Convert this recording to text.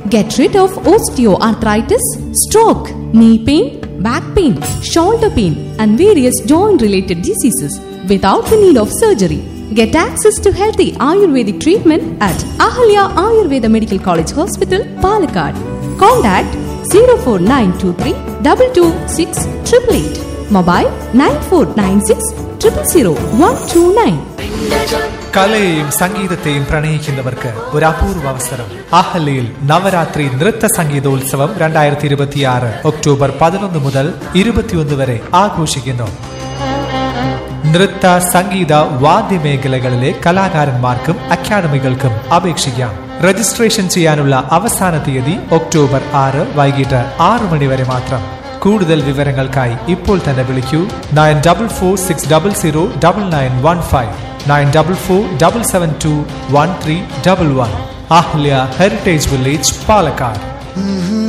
Get rid of osteoarthritis, stroke, knee pain, back pain, shoulder pain, and various joint related diseases without the need of surgery. Get access to healthy Ayurvedic treatment at Ahalya Ayurveda Medical College Hospital, Palakkad. Contact 04923 226 888. Mobile 9496 000 129. കലയെയും സംഗീതത്തെയും പ്രണയിക്കുന്നവർക്ക് ഒരു അപൂർവ അവസരം അഹല്യയിൽ നവരാത്രി നൃത്ത സംഗീതോത്സവം രണ്ടായിരത്തി ഇരുപത്തിയാറ് October പതിനൊന്ന് മുതൽ ഇരുപത്തിയൊന്ന് വരെ ആഘോഷിക്കുന്നു നൃത്ത സംഗീത വാദ്യമേഖലകളിലെ കലാകാരന്മാർക്കും അക്കാദമികൾക്കും അപേക്ഷിക്കാം രജിസ്ട്രേഷൻ ചെയ്യാനുള്ള അവസാന തീയതി ഒക്ടോബർ ആറ് വൈകിട്ട് ആറ് മണി വരെ മാത്രം കൂടുതൽ വിവരങ്ങൾക്കായി ഇപ്പോൾ തന്നെ വിളിക്കൂ nine double four six double zero double nine one five nine double four double seven two one three double one Ahalya heritage village Palakkad